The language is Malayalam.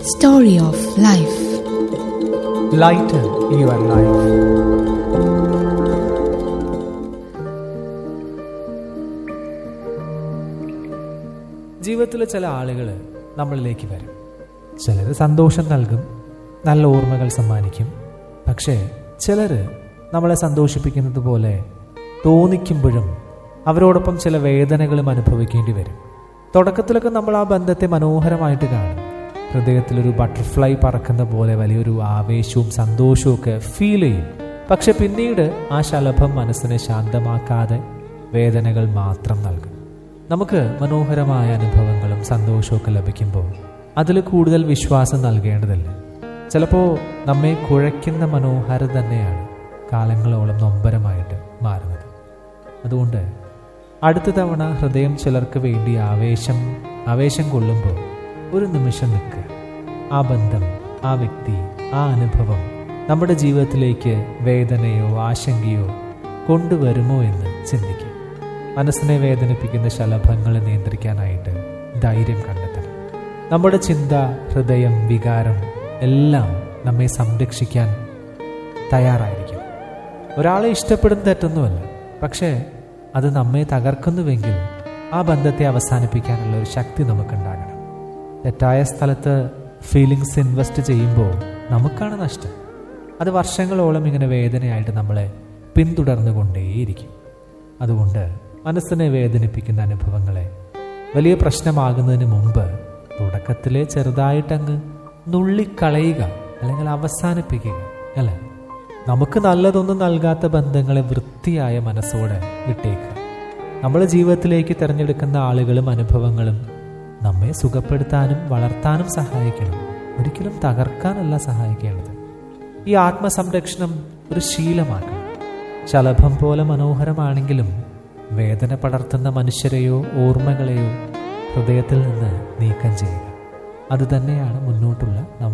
Story of Life. Lighten your life. ജീവിതത്തിലെ ചില ആളുകൾ നമ്മളിലേക്ക് വരും ചിലർ സന്തോഷം നൽകും നല്ല ഓർമ്മകൾ സമ്മാനിക്കും പക്ഷേ ചിലർ നമ്മളെ സന്തോഷിപ്പിക്കുന്നത് പോലെ തോന്നിക്കുമ്പോഴും അവരോടൊപ്പം ചില വേദനകളും അനുഭവിക്കേണ്ടി വരും തുടക്കത്തിലൊക്കെ നമ്മൾ ആ ബന്ധത്തെ മനോഹരമായിട്ട് കാണും ഹൃദയത്തിലൊരു ബട്ടർഫ്ലൈ പറക്കുന്ന പോലെ വലിയൊരു ആവേശവും സന്തോഷവും ഒക്കെ ഫീൽ ചെയ്യും പക്ഷെ പിന്നീട് ആ ശലഭം മനസ്സിനെ ശാന്തമാക്കാതെ വേദനകൾ മാത്രം നൽകും നമുക്ക് മനോഹരമായ അനുഭവങ്ങളും സന്തോഷവും ഒക്കെ ലഭിക്കുമ്പോൾ അതിൽ കൂടുതൽ വിശ്വാസം നൽകേണ്ടതില്ല ചിലപ്പോൾ നമ്മെ കുഴയ്ക്കുന്ന മനോഹാരം തന്നെയാണ് കാലങ്ങളോളം നൊമ്പരമായിട്ട് മാറുന്നത് അതുകൊണ്ട് അടുത്ത തവണ ഹൃദയം ചിലർക്ക് വേണ്ടി ആവേശം ആവേശം കൊള്ളുമ്പോൾ ഒരു നിമിഷം നിൽക്കുക ആ ബന്ധം ആ വ്യക്തി ആ അനുഭവം നമ്മുടെ ജീവിതത്തിലേക്ക് വേദനയോ ആശങ്കയോ കൊണ്ടുവരുമോ എന്ന് ചിന്തിക്കുക മനസ്സിനെ വേദനിപ്പിക്കുന്ന ശലഭങ്ങളെ നിയന്ത്രിക്കാനായിട്ട് ധൈര്യം കണ്ടെത്തണം നമ്മുടെ ചിന്ത ഹൃദയം വികാരം എല്ലാം നമ്മെ സംരക്ഷിക്കാൻ തയ്യാറായിരിക്കും ഒരാളെ ഇഷ്ടപ്പെടുന്ന തെറ്റൊന്നുമല്ല പക്ഷേ അത് നമ്മെ തകർക്കുന്നുവെങ്കിൽ ആ ബന്ധത്തെ അവസാനിപ്പിക്കാനുള്ള ഒരു ശക്തി നമുക്കുണ്ടാകണം തെറ്റായ സ്ഥലത്ത് ഫീലിങ്സ് ഇൻവെസ്റ്റ് ചെയ്യുമ്പോൾ നമുക്കാണ് നഷ്ടം അത് വർഷങ്ങളോളം ഇങ്ങനെ വേദനയായിട്ട് നമ്മളെ പിന്തുടർന്നുകൊണ്ടേയിരിക്കും അതുകൊണ്ട് മനസ്സിനെ വേദനിപ്പിക്കുന്ന അനുഭവങ്ങളെ വലിയ പ്രശ്നമാകുന്നതിന് മുമ്പ് തുടക്കത്തിലെ ചെറുതായിട്ടങ്ങ് നുള്ളിക്കളയുക അല്ലെങ്കിൽ അവസാനിപ്പിക്കുക അല്ലേ നമുക്ക് നല്ലതൊന്നും നൽകാത്ത ബന്ധങ്ങളെ വൃത്തിയായ മനസ്സോടെ വിട്ടേക്കുക നമ്മുടെ ജീവിതത്തിലേക്ക് തിരഞ്ഞെടുക്കുന്ന ആളുകളും അനുഭവങ്ങളും നമ്മെ സുഖപ്പെടുത്താനും വളർത്താനും സഹായിക്കണം ഒരിക്കലും തകർക്കാനല്ല സഹായിക്കേണ്ടത് ഈ ആത്മസംരക്ഷണം ഒരു ശീലമാക്കണം ശലഭം പോലെ മനോഹരമാണെങ്കിലും വേദന പടർത്തുന്ന മനുഷ്യരെയോ ഓർമ്മകളെയോ ഹൃദയത്തിൽ നിന്ന് നീക്കം ചെയ്യുക അതുതന്നെയാണ് മുന്നോട്ടുള്ള നമ്മുടെ